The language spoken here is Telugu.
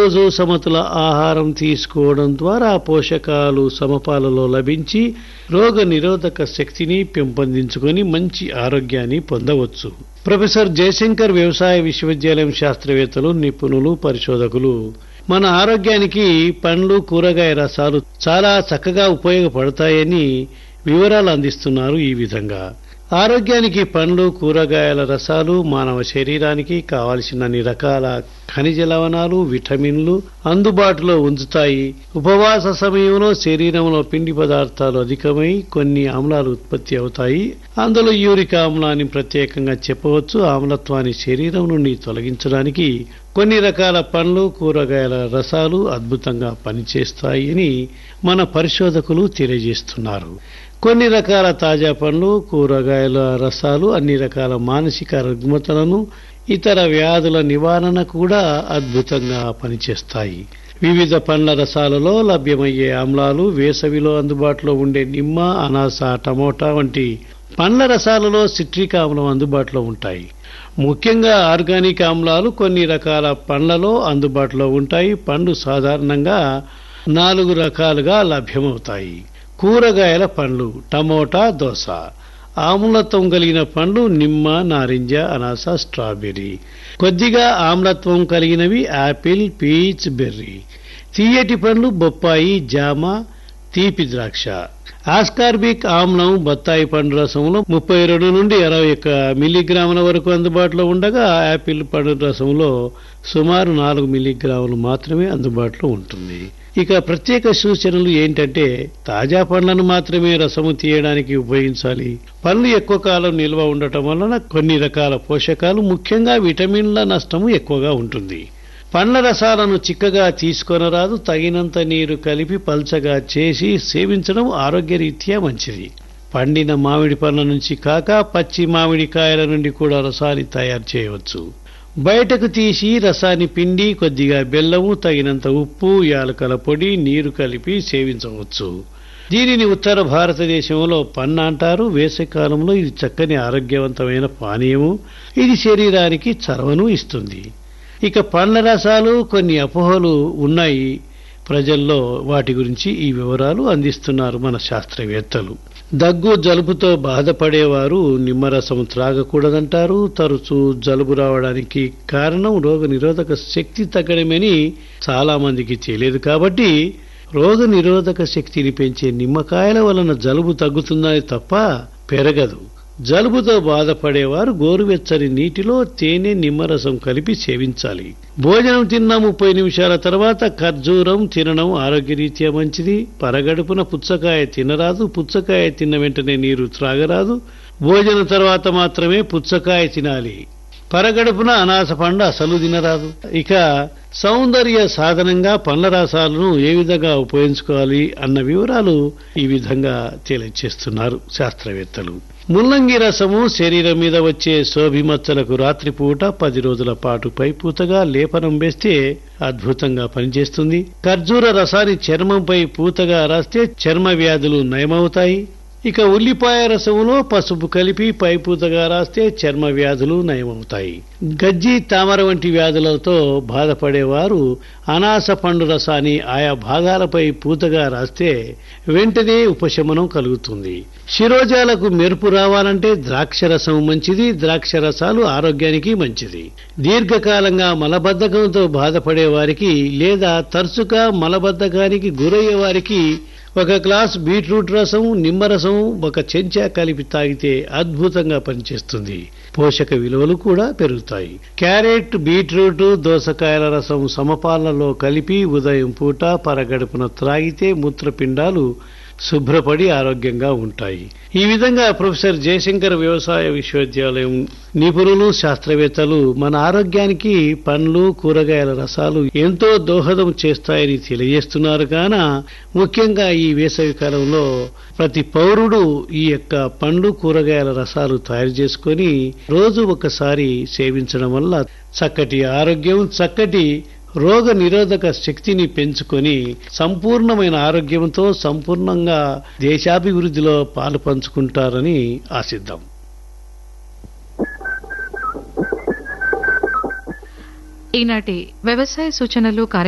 ప్రతిరోజు సమతుల ఆహారం తీసుకోవడం ద్వారా పోషకాలు సమపాలలో లభించి రోగ నిరోధక శక్తిని పెంపొందించుకొని మంచి ఆరోగ్యాన్ని పొందవచ్చు ప్రొఫెసర్ జయశంకర్ వ్యవసాయ విశ్వవిద్యాలయం శాస్త్రవేత్తలు నిపుణులు పరిశోధకులు మన ఆరోగ్యానికి పండ్లు కూరగాయ రసాలు చాలా చక్కగా ఉపయోగపడతాయని వివరాలు అందిస్తున్నారు ఈ విధంగా ఆరోగ్యానికి పండ్లు కూరగాయల రసాలు మానవ శరీరానికి కావలసినన్ని రకాల ఖనిజ లవణాలు విటమిన్లు అందుబాటులో ఉంచుతాయి ఉపవాస సమయంలో శరీరంలో పిండి పదార్థాలు అధికమై కొన్ని ఆమ్లాలు ఉత్పత్తి అవుతాయి అందులో యూరిక్ ఆమ్లాన్ని ప్రత్యేకంగా చెప్పవచ్చు ఆమ్లత్వాన్ని శరీరం నుండి తొలగించడానికి కొన్ని రకాల పండ్లు కూరగాయల రసాలు అద్భుతంగా పనిచేస్తాయని మన పరిశోధకులు తెలియజేస్తున్నారు కొన్ని రకాల తాజా పండ్లు కూరగాయల రసాలు అన్ని రకాల మానసిక రుగ్మతలను ఇతర వ్యాధుల నివారణ కూడా అద్భుతంగా పనిచేస్తాయి వివిధ పండ్ల రసాలలో లభ్యమయ్యే ఆమ్లాలు వేసవిలో అందుబాటులో ఉండే నిమ్మ అనాస టమోటా వంటి పండ్ల రసాలలో సిట్రిక్ ఆమ్లం అందుబాటులో ఉంటాయి ముఖ్యంగా ఆర్గానిక్ ఆమ్లాలు కొన్ని రకాల పండ్లలో అందుబాటులో ఉంటాయి పండు సాధారణంగా నాలుగు రకాలుగా లభ్యమవుతాయి కూరగాయల పండ్లు టమోటా దోస ఆమ్లత్వం కలిగిన పండ్లు నిమ్మ నారింజ అనాస స్ట్రాబెర్రీ కొద్దిగా ఆమ్లత్వం కలిగినవి యాపిల్ పీచ్ బెర్రీ తీయటి పండ్లు బొప్పాయి జామ తీపి ద్రాక్ష ఆస్కార్బిక్ ఆమ్లం బత్తాయి పండు రసంలో ముప్పై రెండు నుండి ఇరవై ఒక్క మిల్లీగ్రాముల వరకు అందుబాటులో ఉండగా యాపిల్ పండు రసంలో సుమారు నాలుగు మిల్లీగ్రాములు మాత్రమే అందుబాటులో ఉంటుంది ఇక ప్రత్యేక సూచనలు ఏంటంటే తాజా పండ్లను మాత్రమే రసము తీయడానికి ఉపయోగించాలి పండ్లు ఎక్కువ కాలం నిల్వ ఉండటం వలన కొన్ని రకాల పోషకాలు ముఖ్యంగా విటమిన్ల నష్టము ఎక్కువగా ఉంటుంది పండ్ల రసాలను చిక్కగా తీసుకొనరాదు తగినంత నీరు కలిపి పల్చగా చేసి సేవించడం ఆరోగ్యరీత్యా మంచిది పండిన మామిడి పండ్ల నుంచి కాక పచ్చి మామిడి కాయల నుండి కూడా రసాన్ని తయారు చేయవచ్చు బయటకు తీసి రసాన్ని పిండి కొద్దిగా బెల్లము తగినంత ఉప్పు యాలకల పొడి నీరు కలిపి సేవించవచ్చు దీనిని ఉత్తర భారతదేశంలో పన్న అంటారు వేసవికాలంలో ఇది చక్కని ఆరోగ్యవంతమైన పానీయము ఇది శరీరానికి చరవను ఇస్తుంది ఇక పండ్ల రసాలు కొన్ని అపోహలు ఉన్నాయి ప్రజల్లో వాటి గురించి ఈ వివరాలు అందిస్తున్నారు మన శాస్త్రవేత్తలు దగ్గు జలుబుతో బాధపడేవారు నిమ్మరసం త్రాగకూడదంటారు తరచూ జలుబు రావడానికి కారణం రోగ నిరోధక శక్తి తగ్గడమని చాలా మందికి తెలియదు కాబట్టి రోగ నిరోధక శక్తిని పెంచే నిమ్మకాయల వలన జలుబు తగ్గుతుందని తప్ప పెరగదు జలుబుతో బాధపడేవారు గోరువెచ్చని నీటిలో తేనె నిమ్మరసం కలిపి సేవించాలి భోజనం తిన్న ముప్పై నిమిషాల తర్వాత ఖర్జూరం తినడం ఆరోగ్యరీత్యా మంచిది పరగడుపున పుచ్చకాయ తినరాదు పుచ్చకాయ తిన్న వెంటనే నీరు త్రాగరాదు భోజనం తర్వాత మాత్రమే పుచ్చకాయ తినాలి పరగడుపున అనాస పండు అసలు తినరాదు ఇక సౌందర్య సాధనంగా పండ్ల రసాలను ఏ విధంగా ఉపయోగించుకోవాలి అన్న వివరాలు ఈ విధంగా తెలియచేస్తున్నారు శాస్త్రవేత్తలు ముల్లంగి రసము శరీరం మీద వచ్చే శోభిమచ్చలకు రాత్రిపూట పది రోజుల పాటు పైపూతగా లేపనం వేస్తే అద్భుతంగా పనిచేస్తుంది ఖర్జూర రసాన్ని చర్మంపై పూతగా రాస్తే చర్మ వ్యాధులు నయమవుతాయి ఇక ఉల్లిపాయ రసములో పసుపు కలిపి పైపూతగా రాస్తే చర్మ వ్యాధులు నయమవుతాయి గజ్జి తామర వంటి వ్యాధులతో బాధపడేవారు అనాస పండు రసాన్ని ఆయా భాగాలపై పూతగా రాస్తే వెంటనే ఉపశమనం కలుగుతుంది శిరోజాలకు మెరుపు రావాలంటే ద్రాక్ష రసం మంచిది ద్రాక్ష రసాలు ఆరోగ్యానికి మంచిది దీర్ఘకాలంగా మలబద్ధకంతో బాధపడే వారికి లేదా తరచుగా మలబద్ధకానికి గురయ్యే వారికి ఒక గ్లాస్ బీట్రూట్ రసం నిమ్మరసం ఒక చెంచా కలిపి తాగితే అద్భుతంగా పనిచేస్తుంది పోషక విలువలు కూడా పెరుగుతాయి క్యారెట్ బీట్రూట్ దోసకాయల రసం సమపాలనలో కలిపి ఉదయం పూట పరగడుపున త్రాగితే మూత్రపిండాలు శుభ్రపడి ఆరోగ్యంగా ఉంటాయి ఈ విధంగా ప్రొఫెసర్ జయశంకర్ వ్యవసాయ విశ్వవిద్యాలయం నిపుణులు శాస్త్రవేత్తలు మన ఆరోగ్యానికి పండ్లు కూరగాయల రసాలు ఎంతో దోహదం చేస్తాయని తెలియజేస్తున్నారు కాన ముఖ్యంగా ఈ వేసవి కాలంలో ప్రతి పౌరుడు ఈ యొక్క పండ్లు కూరగాయల రసాలు తయారు చేసుకొని రోజు ఒకసారి సేవించడం వల్ల చక్కటి ఆరోగ్యం చక్కటి రోగ నిరోధక శక్తిని పెంచుకొని సంపూర్ణమైన ఆరోగ్యంతో సంపూర్ణంగా దేశాభివృద్ధిలో పాలు పంచుకుంటారని ఆశిద్దాం ఈనాటి వ్యవసాయ సూచనలు కార్యక్రమం